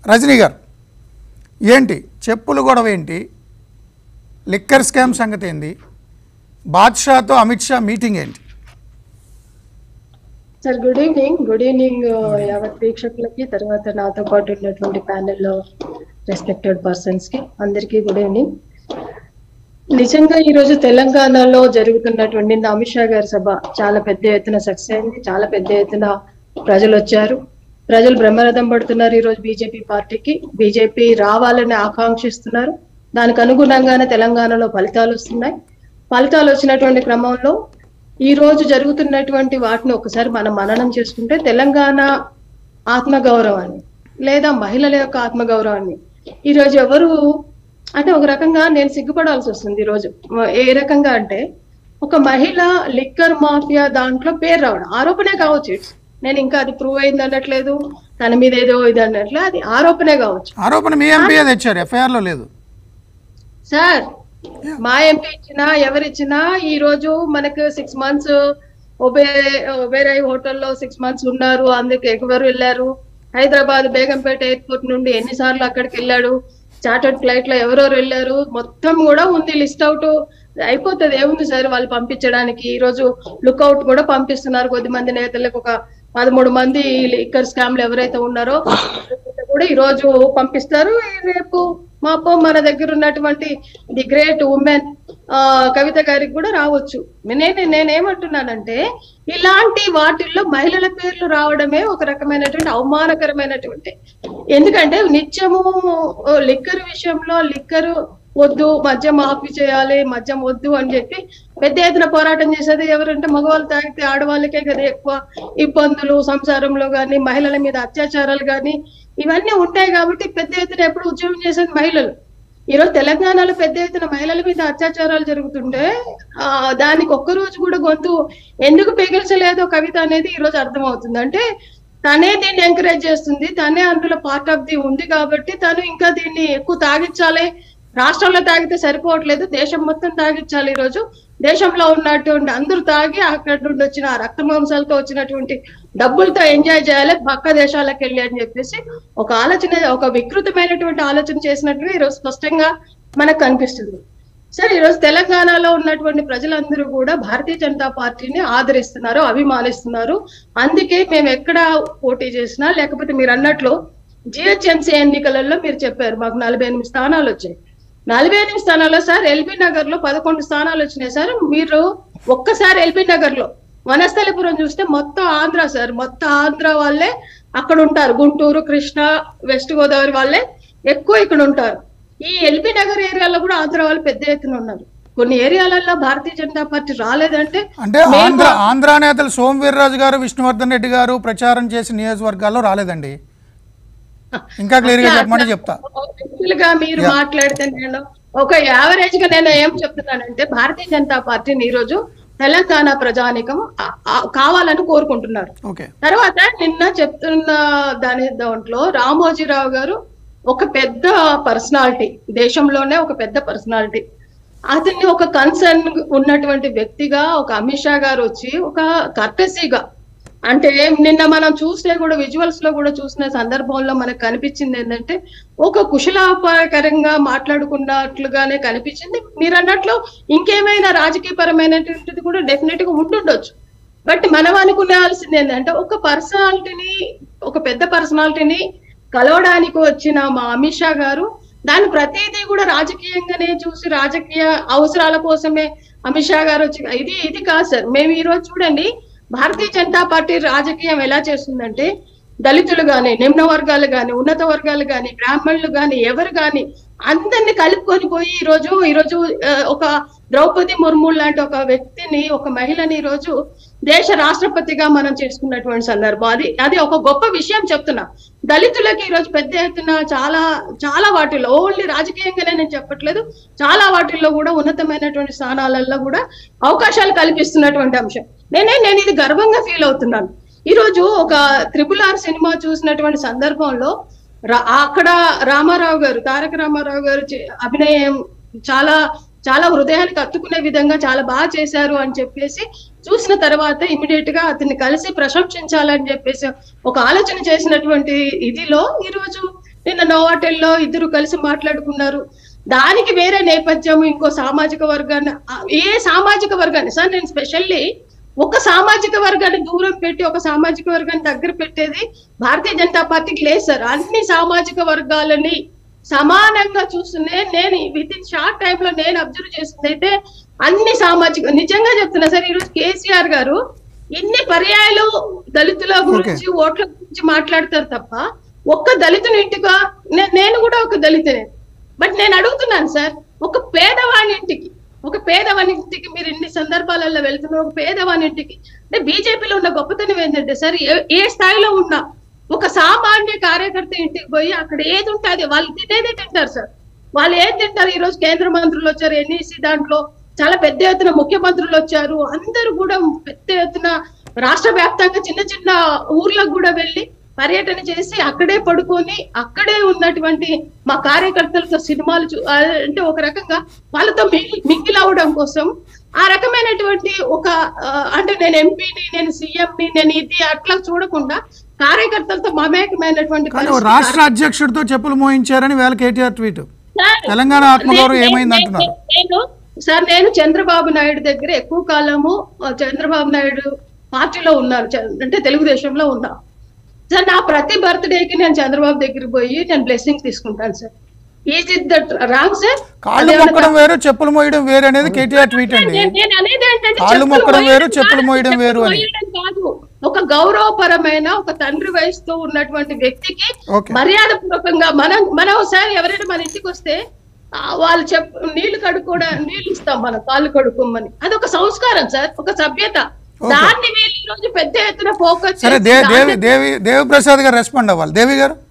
రజనీ గారు ఏంటి చెప్పులు గొడవ ఏంటి లిక్కర్ స్కామ్ సంగతి ఏంది బాద్షాతో అమిత్ షా మీటింగ్ ఏంటి sir good evening good evening యావత్ వీక్షకులకి తర్వాత నాతో పాటు ఉన్నటువంటి ప్యానెల్లో రెస్పెక్టెడ్ పర్సన్స్ కి అందరికీ గుడ్ ఈవినింగ్ నిజంగా ఈ రోజు తెలంగాణలో జరుగుతున్నటువంటి నిన్న అమిత్ షా గారి సభ చాలా పెద్ద ఎత్తున సక్సెస్ అయింది చాలా పెద్ద ఎత్తున ప్రజలు వచ్చారు ప్రజలు బ్రహ్మరథం పడుతున్నారు ఈ రోజు బీజేపీ పార్టీకి బీజేపీ రావాలని ఆకాంక్షిస్తున్నారు దానికి అనుగుణంగానే తెలంగాణలో ఫలితాలు వస్తున్నాయి ఫలితాలు వచ్చినటువంటి క్రమంలో ఈ రోజు జరుగుతున్నటువంటి వాటిని ఒకసారి మనం మననం చేసుకుంటే తెలంగాణ ఆత్మగౌరవాన్ని లేదా మహిళల యొక్క ఆత్మగౌరవాన్ని ఈ రోజు ఎవరు అంటే ఒక రకంగా నేను సిగ్గుపడాల్సి వస్తుంది ఈ రోజు ఏ రకంగా అంటే ఒక మహిళ లిక్కర్ మాఫియా దాంట్లో పేరు రావడం ఆరోపణే కావచ్చు ఇట్స్ నేను ఇంకా అది ప్రూవ్ అయింది అనట్లేదు తన మీద ఏదో ఇది అన్నట్లు అది ఆరోపణే కావచ్చు ఆరోపణ మీ ఎంపీ తెచ్చారు ఎఫ్ఐఆర్లో లేదు సార్ మా ఎంపీ ఇచ్చినా ఎవరిచ్చినా ఈ రోజు మనకు సిక్స్ మంత్స్ ఒబే ఒబేరాయ్ హోటల్లో సిక్స్ మంత్స్ ఉన్నారు అందుకే ఎవరు వెళ్ళారు హైదరాబాద్ బేగంపేట ఎయిర్పోర్ట్ నుండి ఎన్నిసార్లు అక్కడికి వెళ్ళాడు చార్టర్డ్ ఫ్లైట్ లో ఎవరెవరు వెళ్ళారు మొత్తం కూడా ఉంది లిస్ట్ అవుట్ అయిపోతుంది ఏముంది సార్ వాళ్ళు పంపించడానికి ఈ రోజు లుక్అవుట్ కూడా పంపిస్తున్నారు కొద్ది మంది నేతలకు ఒక పదమూడు మంది లిక్కర్ స్కామ్లు ఎవరైతే ఉన్నారో కూడా ఈ రోజు పంపిస్తారు రేపు మాపో మన దగ్గర ఉన్నటువంటి ది గ్రేట్ ఉమెన్ కవిత గారికి కూడా రావచ్చు నేను నేనేమంటున్నానంటే ఇలాంటి వాటిల్లో మహిళల పేర్లు రావడమే ఒక రకమైనటువంటి అవమానకరమైనటువంటి ఎందుకంటే నిత్యము లిక్కర్ విషయంలో లిక్కర్ వద్దు మద్యం ఆఫీ చేయాలి మద్యం వద్దు అని చెప్పి పెద్ద ఎత్తున పోరాటం చేసేది ఎవరంటే మగవాళ్ళు తాగితే ఆడవాళ్ళకే కదా ఎక్కువ ఇబ్బందులు సంసారంలో గాని మహిళల మీద అత్యాచారాలు గాని ఇవన్నీ ఉంటాయి కాబట్టి పెద్ద ఎత్తున ఎప్పుడు ఉద్యమం చేసేది మహిళలు ఈరోజు తెలంగాణలో పెద్ద ఎత్తున మహిళల మీద అత్యాచారాలు జరుగుతుంటే ఆ దానికి ఒక్క రోజు కూడా గొంతు ఎందుకు పెగిల్చలేదో కవిత అనేది ఈ రోజు అర్థమవుతుంది అంటే తనే దీన్ని ఎంకరేజ్ చేస్తుంది తనే అందులో పార్ట్ ఆఫ్ ది ఉంది కాబట్టి తను ఇంకా దీన్ని ఎక్కువ తాగించాలి రాష్ట్రంలో తాగితే సరిపోవట్లేదు దేశం మొత్తం తాగించాలి ఈ రోజు దేశంలో ఉన్నటువంటి అందరూ తాగి అక్కడ నుండి వచ్చిన ఆ రక్త మాంసాలతో వచ్చినటువంటి డబ్బులతో ఎంజాయ్ చేయాలి పక్క దేశాలకు వెళ్ళి అని చెప్పేసి ఒక ఆలోచన ఒక వికృతమైనటువంటి ఆలోచన చేసినట్టుగా ఈరోజు స్పష్టంగా మనకు కనిపిస్తుంది సరే ఈరోజు తెలంగాణలో ఉన్నటువంటి ప్రజలందరూ కూడా భారతీయ జనతా పార్టీని ఆదరిస్తున్నారు అభిమానిస్తున్నారు అందుకే మేము ఎక్కడ పోటీ చేసినా లేకపోతే మీరు అన్నట్లు జిహెచ్ఎంసీ ఎన్నికలలో మీరు చెప్పారు మాకు నలభై ఎనిమిది స్థానాలు వచ్చాయి నలభై ఎనిమిది స్థానాల్లో సార్ ఎల్బీ నగర్ లో పదకొండు స్థానాలు వచ్చినాయి సార్ మీరు ఒక్కసారి ఎల్బీ నగర్ లో వనస్థలిపురం చూస్తే మొత్తం ఆంధ్ర సార్ మొత్తం ఆంధ్ర వాళ్ళే అక్కడ ఉంటారు గుంటూరు కృష్ణ వెస్ట్ గోదావరి వాళ్ళే ఎక్కువ ఇక్కడ ఉంటారు ఈ ఎల్బీ నగర్ ఏరియాలో కూడా ఆంధ్ర వాళ్ళు పెద్ద ఎత్తున ఉన్నారు కొన్ని ఏరియాలలో భారతీయ జనతా పార్టీ రాలేదంటే అంటే ఆంధ్ర ఆంధ్ర నేతలు సోము వీర్రాజు గారు విష్ణువర్ధన్ రెడ్డి గారు ప్రచారం చేసిన నియోజకవర్గాల్లో రాలేదండి ఇంకా క్లియర్గా చెప్పమని చెప్తా గా మీరు మాట్లాడితే నేను ఒక యావరేజ్ గా నేను ఏం చెప్తున్నానంటే భారతీయ జనతా పార్టీని ఈ రోజు తెలంగాణ ప్రజానికం ఆ- ఆ- కావాలని కోరుకుంటున్నారు ఓకే తర్వాత నిన్న చెప్తున్న దాని దాంట్లో రామోజీరావు గారు ఒక పెద్ద పర్సనాలిటీ దేశంలోనే ఒక పెద్ద పర్సనాలిటీ అతన్ని ఒక కన్సర్న్ ఉన్నటువంటి వ్యక్తిగా ఒక అమిత్ షా గారు వచ్చి ఒక కర్టసీగా అంటే నిన్న మనం చూస్తే కూడా విజువల్స్ లో కూడా చూసిన సందర్భంలో మనకు కనిపించింది ఏంటంటే ఒక కుశలాపకరంగా మాట్లాడుకున్నట్లుగానే కనిపించింది మీరు అన్నట్లు ఇంకేమైనా రాజకీయ పరమైనటువంటిది కూడా డెఫినెట్ గా ఉంటుండొచ్చు బట్ మనం అనుకునేయాల్సింది ఏంటంటే ఒక పర్సనాలిటీని ఒక పెద్ద పర్సనాలిటీని కలవడానికి వచ్చిన మా అమిత్ షా గారు దాని ప్రతిదీ కూడా రాజకీయంగానే చూసి రాజకీయ అవసరాల కోసమే అమిత్ షా గారు వచ్చి ఇది ఇది కాదు సార్ మేము ఈ రోజు చూడండి భారతీయ జనతా పార్టీ రాజకీయం ఎలా చేస్తుందంటే దళితులు గాని నిమ్న వర్గాలు గాని ఉన్నత వర్గాలు గాని బ్రాహ్మణులు గాని ఎవరు గాని అందరిని కలుపుకొని పోయి ఈ రోజు ఈ రోజు ఆ, ఒక ద్రౌపది ముర్ము లాంటి ఒక వ్యక్తిని ఒక మహిళని ఈ రోజు దేశ రాష్ట్రపతిగా మనం చేసుకున్నటువంటి సందర్భం అది అది ఒక గొప్ప విషయం చెప్తున్నా దళితులకి ఈ రోజు పెద్ద ఎత్తున చాలా చాలా వాటిల్లో ఓన్లీ రాజకీయంగానే నేను చెప్పట్లేదు చాలా వాటిల్లో కూడా ఉన్నతమైనటువంటి స్థానాలలో కూడా అవకాశాలు కల్పిస్తున్నటువంటి అంశం నేనే నేను ఇది గర్వంగా ఫీల్ అవుతున్నాను ఈ రోజు ఒక త్రిపుల్ ఆర్ సినిమా చూసినటువంటి సందర్భంలో రా- అక్కడ రామారావు గారు తారక రామారావు గారు చే- అభినయం చాలా చాలా హృదయానికి హత్తుకునే విధంగా చాలా బాగా చేశారు అని చెప్పేసి చూసిన తర్వాత ఇమీడియట్ గా అతన్ని కలిసి ప్రశంసించాలని చెప్పేసి ఒక ఆలోచన చేసినటువంటి ఇదిలో ఈ రోజు నిన్న నోవాటెల్లో ఇద్దరు కలిసి మాట్లాడుకున్నారు దానికి వేరే నేపథ్యం ఇంకో సామాజిక వర్గాన్ని ఆ, ఏ సామాజిక వర్గాన్ని సార్ నేను స్పెషల్లీ ఒక సామాజిక వర్గాన్ని దూరం పెట్టి ఒక సామాజిక వర్గాన్ని దగ్గర పెట్టేది భారతీయ జనతా పార్టీకి లేదు సార్ అన్ని సామాజిక వర్గాలని సమానంగా చూస్తూనే నేను విత్ ఇన్ షార్ట్ టైం లో నేను అబ్జర్వ్ చేసింది అయితే అన్ని సామాజిక నిజంగా చెప్తున్నా సార్ ఈరోజు కేసీఆర్ గారు ఇన్ని పర్యాయాలు దళితుల గురించి ఓట్ల గురించి మాట్లాడతారు తప్ప ఒక్క దళితుని ఇంటిగా నే- నేను కూడా ఒక దళితునే బట్ నేను అడుగుతున్నాను సార్ ఒక పేదవాని ఇంటికి ఒక పేదవాని ఇంటికి మీరు ఇన్ని సందర్భాలలో వెళ్తున్నారు ఒక పేదవాని ఇంటికి అంటే బీజేపీలో ఉన్న గొప్పతనం ఏంటంటే సార్ ఏ- ఏ స్థాయిలో ఉన్నా ఒక సామాన్య కార్యకర్త ఇంటికి పోయి అక్కడ ఏది ఉంటే అది వాళ్ళు తినేదే తింటారు సార్ వాళ్ళు ఏం తింటారు ఈ రోజు కేంద్ర మంత్రులు వచ్చారు ఎన్ఈసి దాంట్లో చాలా పెద్ద ఎత్తున ముఖ్యమంత్రులు వచ్చారు అందరూ కూడా పెద్ద ఎత్తున రాష్ట్ర వ్యాప్తంగా చిన్న చిన్న ఊర్లకు కూడా వెళ్ళి పర్యటన చేసి అక్కడే పడుకొని అక్కడే ఉన్నటువంటి మా కార్యకర్తలతో సినిమాలు చూ ఆ, అంటే ఒక రకంగా వాళ్ళతో మింగి మింగిల్ అవ్వడం కోసం ఆ రకమైనటువంటి ఒక ఆ, అంటే నేను ఎంపీని నేను సీఎంని నేను ఇది అట్లా చూడకుండా కార్యకర్తలతో మమేకమైనటువంటి కానీ ఓ పరిస్థితి రాష్ట్ర అధ్యక్షుడితో చెప్పులు మోయించారని వేళ కేటీఆర్ ట్వీట్ సార్, తెలంగాణ ఆత్మగౌరవం నేను- ఏమైంది నేను- అంటున్నారు? నేను సార్ నేను చంద్రబాబు నాయుడు దగ్గర ఎక్కువ కాలము ఆ, చంద్రబాబు నాయుడు పార్టీలో ఉన్నాను చ- అంటే తెలుగుదేశంలో ఉన్నా సార్ నా ప్రతి బర్త్డేకి నేను చంద్రబాబు దగ్గరికి పోయి నేను బ్లెస్సింగ్ తీసుకుంటాను sir is it that wrong sir కాళ్ళు మొక్కడం వేరు చెప్పులు మోయడం వేరు అనేది కేటీఆర్ ట్వీట్ అండి నేను నేను అనేది ఏంటంటే కాళ్ళు చెప్పులు మొక్కడం వేరు, మోయడం చెప్పులు కాదు, మోయడం చెప్పులు వేరు అని. మోయడం కాదు ఒక గౌరవపరమైన ఒక తండ్రి వయసుతో ఉన్నటువంటి వ్యక్తికి ఓకే. మర్యాద పూర్వకంగా మనం మనం ఒకసారి ఎవరైనా మన ఇంటికి వస్తే ఆ, వాళ్ళు చెప్ నీళ్లు కడుక్కోవడం నీళ్లు ఇస్తాం మనం కాళ్ళు కడుక్కోమని అది ఒక సంస్కారం సార్ ఒక సభ్యత ఓకే. దాన్ని వీళ్ళు ఈ రోజు పెద్ద ఎత్తున ఫోకస్ సరే దే దేవి దేవి దేవి ప్రసాద్ గారు రెస్పాండ్ అవ్వాలి దేవి గారు